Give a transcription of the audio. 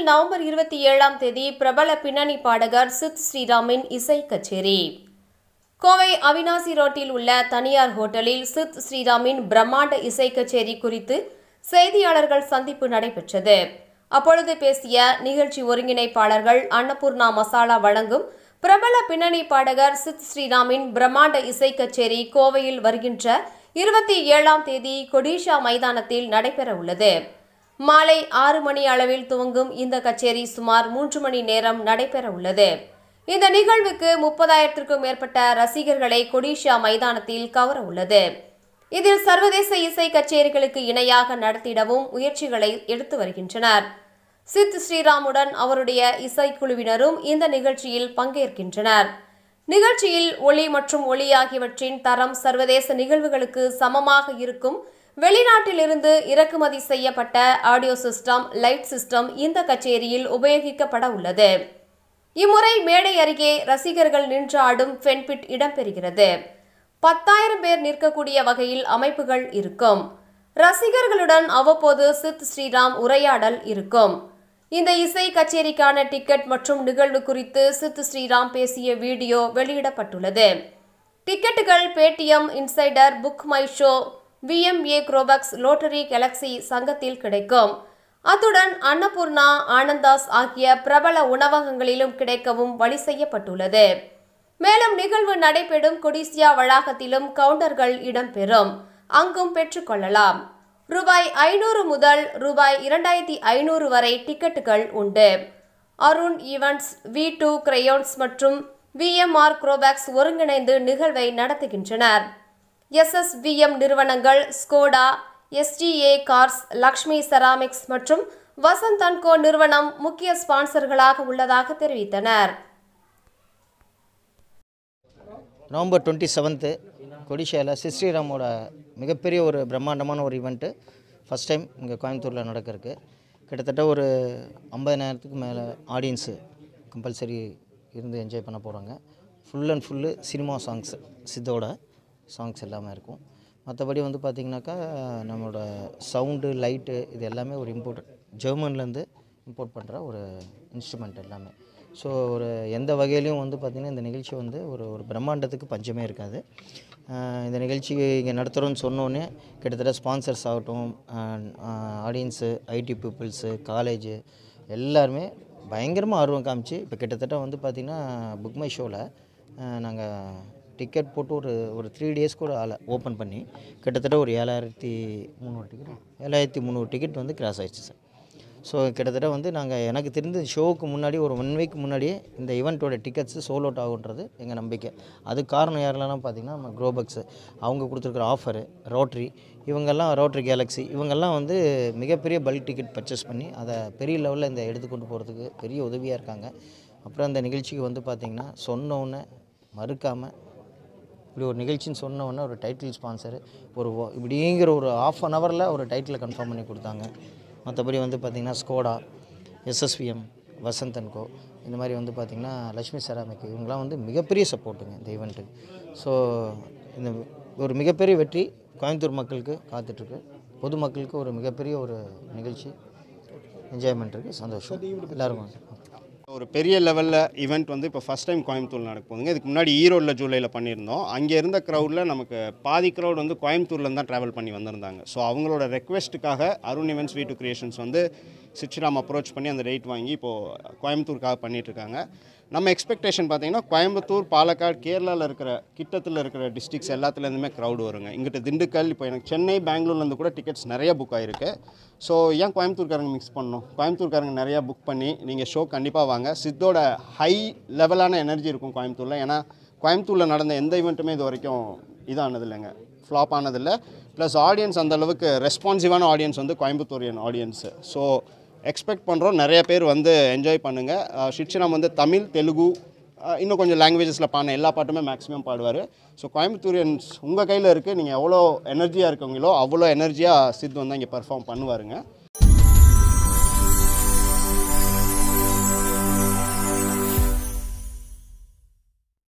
November இருபத்தி ஏழாம் தேதி பிரபல பின்னணி பாடகர் சித் ஸ்ரீராமின் இசை கச்சேரி கோவை அவினாசி ரோட்டில் உள்ள தனியார் ஹோட்டலில் சித் ஸ்ரீராமின் பிரம்மாண்ட இசை கச்சேரி குறித்து செய்தியாளர்கள் சந்திப்பு நடைபெற்றது அப்பொழுது பேசிய நிகழ்ச்சி ஒருங்கிணைப்பாளர்கள் அன்னபூர்ணா மசாலா வழங்கும் பிரபல பின்னணி பாடகர் சித் ஸ்ரீராமின் பிரம்மாண்ட இசை கச்சேரி கோவையில் வருகின்ற இருபத்தி ஏழாம் தேதி கொடிஷா மைதானத்தில் நடைபெற உள்ளது மாலை ஆறு மணி அளவில் துவங்கும் இந்த கச்சேரி சுமார் மூன்று மணி நேரம் நடைபெற உள்ளது இந்த நிகழ்வுக்கு முப்பதாயிரத்திற்கும் மேற்பட்ட ரசிகர்களை கொடிஷா மைதானத்தில் கவர உள்ளது இதில் சர்வதேச இசை கச்சேரிகளுக்கு இணையாக நடத்திடவும் முயற்சிகளை எடுத்து வருகின்றனர் சித் ஸ்ரீராமுடன் அவருடைய இசைக்குழுவினரும் இந்த நிகழ்ச்சியில் பங்கேற்கின்றனர் நிகழ்ச்சியில் ஒளி மற்றும் ஒளி ஆகியவற்றின் தரம் சர்வதேச நிகழ்வுகளுக்கு சமமாக இருக்கும் வெளிநாட்டிலிருந்து இறக்குமதி செய்யப்பட்ட ஆடியோ சிஸ்டம் லைட் சிஸ்டம் இந்த கச்சேரியில் உபயோகிக்கப்பட உள்ளது இம்முறை மேடை அருகே ரசிகர்கள் நின்று ஆடும் ஃபென்பிட் இடம்பெறுகிறது பத்தாயிரம் பேர் நிற்கக்கூடிய வகையில் அமைப்புகள் இருக்கும் ரசிகர்களுடன் அவ்வப்போது சித் ஸ்ரீராம் உரையாடல் இருக்கும் இந்த இசை கச்சேரிக்கான டிக்கெட் மற்றும் நிகழ்வு குறித்து சித் ஸ்ரீராம் பேசிய வீடியோ வெளியிடப்பட்டுள்ளது டிக்கெட்டுகள் Paytm Insider Book My Show VMA குரோபக்ஸ் லோட்டரி கேலக்ஸி சங்கத்தில் கிடைக்கும் அத்துடன் அன்னபூர்ணா ஆனந்தாஸ் ஆகிய பிரபல உணவகங்களிலும் கிடைக்கவும் வழி செய்யப்பட்டுள்ளது மேலும் நிகழ்வு நடைபெறும் கொடிசியா வளாகத்திலும் கவுண்டர்கள் இடம்பெறும் அங்கும் பெற்றுக்கொள்ளலாம் ரூபாய் ஐநூறு முதல் ரூபாய் இரண்டாயிரத்தி ஐநூறு வரை டிக்கெட்டுகள் உண்டு Arun events V two crayons மற்றும் விஎம்ஆர் குரோபேக்ஸ் ஒருங்கிணைந்து நிகழ்வை நடத்துகின்றனர் எஸ்எஸ்விஎம் நிறுவனங்கள் Skoda STA cars Lakshmi ceramics மற்றும் வசந்த் அன்கோ நிறுவனம் முக்கிய ஸ்பான்சர்களாக உள்ளதாக தெரிவித்தனர் நவம்பர் டுவெண்ட்டி செவன்த்து கொடிஷாவில் சிஸ்ரீராமோட மிகப்பெரிய ஒரு பிரம்மாண்டமான ஒரு ஈவெண்ட்டு ஃபஸ்ட் டைம் இங்கே கோயம்புத்தூரில் நடக்கிறதுக்கு கிட்டத்தட்ட ஒரு ஐம்பதனாயிரத்துக்கு மேலே ஆடியன்ஸு கம்பல்சரி இருந்து என்ஜாய் பண்ண போகிறாங்க full and full cinema songs சித்தோட சாங்ஸ் எல்லாமே இருக்கும் மற்றபடி வந்து பார்த்திங்கனாக்கா நம்மளோட சவுண்டு லைட்டு இது எல்லாமே ஒரு இம்போர்ட் ஜெர்மன்லேருந்து இம்போர்ட் பண்ணுற ஒரு இன்ஸ்ட்ருமெண்ட் எல்லாமே ஸோ ஒரு எந்த வகையிலையும் வந்து பார்த்திங்கன்னா இந்த நிகழ்ச்சி வந்து ஒரு ஒரு பிரம்மாண்டத்துக்கு பஞ்சமே இருக்காது ஆஹ் இந்த நிகழ்ச்சி இங்கே நடத்துகிறோன்னு சொன்னோன்னே கிட்டத்தட்ட ஸ்பான்சர்ஸ் ஆகட்டும் ஆடியன்ஸு ஐடி பீப்புள்ஸு காலேஜு எல்லாருமே பயங்கரமாக ஆர்வம் காமிச்சு இப்போ கிட்டத்தட்ட வந்து பார்த்திங்கன்னா புக் மை ஷோவில் நாங்கள் டிக்கெட் போட்டு ஒரு ஒரு த்ரீ டேஸ் கூட ஆள ஓப்பன் பண்ணி கிட்டத்தட்ட ஒரு ஏழாயிரத்தி முந்நூறு டிக்கெட் ஏழாயிரத்தி முந்நூறு டிக்கெட் வந்து கிராஸ் ஆயிடுச்சு சார் ஸோ கிட்டத்தட்ட வந்து நாங்கள் எனக்கு தெரிந்த ஷோவுக்கு முன்னாடி ஒரு ஒன் வீக் முன்னாடியே இந்த ஈவெண்ட்டோட டிக்கெட்ஸு சோல் அவுட் ஆகுன்றது எங்கள் நம்பிக்கை அதுக்கு காரணம் யாரெல்லாம் பார்த்தீங்கன்னா நம்ம க்ரோபக்ஸு அவங்க கொடுத்துருக்குற ஆஃபரு ரோட்ரி இவங்கெல்லாம் ரோட்ரி கேலக்ஸி இவங்கெல்லாம் வந்து மிகப்பெரிய பல்க் டிக்கெட் பர்ச்சேஸ் பண்ணி அதை பெரிய லெவலில் இந்த எடுத்து கொண்டு போகிறதுக்கு பெரிய உதவியாக இருக்காங்க அப்புறம் அந்த நிகழ்ச்சிக்கு வந்து பார்த்திங்கன்னா சொன்னோன்னே மறுக்காமல் இப்படி ஒரு நிகழ்ச்சின்னு சொன்ன உடனே ஒரு டைட்டில் ஸ்பான்சரு ஒரு வ- இப்படிங்கிற ஒரு ஆஃப் அன் ஹவரில் ஒரு டைட்டிலை கன்ஃபார்ம் பண்ணி கொடுத்தாங்க மற்றபடி வந்து பார்த்திங்கன்னா Skoda SSVM Vasanth and co இந்த மாதிரி வந்து பார்த்திங்கன்னா லக்ஷ்மி செராமிக் இவங்கெல்லாம் வந்து மிகப்பெரிய சப்போர்ட்டுங்க இந்த ஈவெண்ட்டுக்கு ஸோ இந்த ஒரு மிகப்பெரிய வெற்றி கோயம்புத்தூர் மக்களுக்கு காத்துட்ருக்கு பொதுமக்களுக்கு ஒரு மிகப்பெரிய ஒரு நிகழ்ச்சி என்ஜாய்மெண்ட் இருக்குது சந்தோஷம் எல்லாருக்கும் ஒரு பெரிய லெவலில் ஈவெண்ட் வந்து இப்போ ஃபஸ்ட் டைம் கோயம்புத்தூர் நடக்க போகுதுங்க இதுக்கு முன்னாடி ஈரோடில் ஜூலையில் பண்ணியிருந்தோம் அங்கே இருந்த க்ரௌடில் நமக்கு பாதி க்ரௌட் வந்து கோயம்புத்தூர்லேருந்து தான் ட்ராவல் பண்ணி வந்திருந்தாங்க ஸோ அவங்களோட ரெக்வெஸ்ட்டுக்காக Arun events V two creations வந்து சிச்சிராம் அப்ரோச் பண்ணி அந்த ரேட் வாங்கி இப்போது கோயம்புத்தூருக்காக பண்ணிகிட்ருக்காங்க நம்ம எக்ஸ்பெக்டேஷன் பார்த்தீங்கன்னா கோயம்புத்தூர் பாலக்காடு கேரளாவில் இருக்கிற கிட்டத்தில் இருக்கிற டிஸ்ட்ரிக்ஸ் எல்லாத்துலேருந்துமே க்ரௌடு வருங்க இங்கிட்ட திண்டுக்கல் இப்போ எனக்கு சென்னை பெங்களூர்லேருந்து கூட டிக்கெட்ஸ் நிறைய புக் ஆகிருக்கு ஸோ ஏன் கோயம்புத்தூர்காரங்க மிக்ஸ் பண்ணணும் கோயம்புத்தூர்காரங்க நிறையா புக் பண்ணி நீங்கள் ஷோ கண்டிப்பாக வாங்க சித்தோட ஹை லெவலான எனர்ஜி இருக்கும் கோயம்புத்தூரில் ஏன்னா கோயம்புத்தூரில் நடந்த எந்த ஈவெண்ட்டுமே இது வரைக்கும் இதானது இல்லைங்க ஃப்ளாப் ஆனதில்லை ப்ளஸ் ஆடியன்ஸ் அந்த அளவுக்கு ரெஸ்பான்சிவான ஆடியன்ஸ் வந்து கோயம்புத்தூரியன் ஆடியன்ஸு ஸோ எக்ஸ்பெக்ட் பண்ணுறோம் நிறைய பேர் வந்து என்ஜாய் பண்ணுங்கள் ஷிட்சினம் வந்து தமிழ் தெலுங்கு அஹ், இன்னும் கொஞ்சம் லாங்குவேஜஸில் பாடின எல்லா பாட்டுமே மேக்ஸிமம் பாடுவார் ஸோ கோயம்புத்தூரியன்ஸ் உங்கள் கையில் இருக்குது நீங்கள் எவ்வளோ எனர்ஜியாக இருக்கவங்களோ அவ்வளோ எனர்ஜியாக சித் வந்து இங்கே பெர்ஃபார்ம் பண்ணுவாருங்க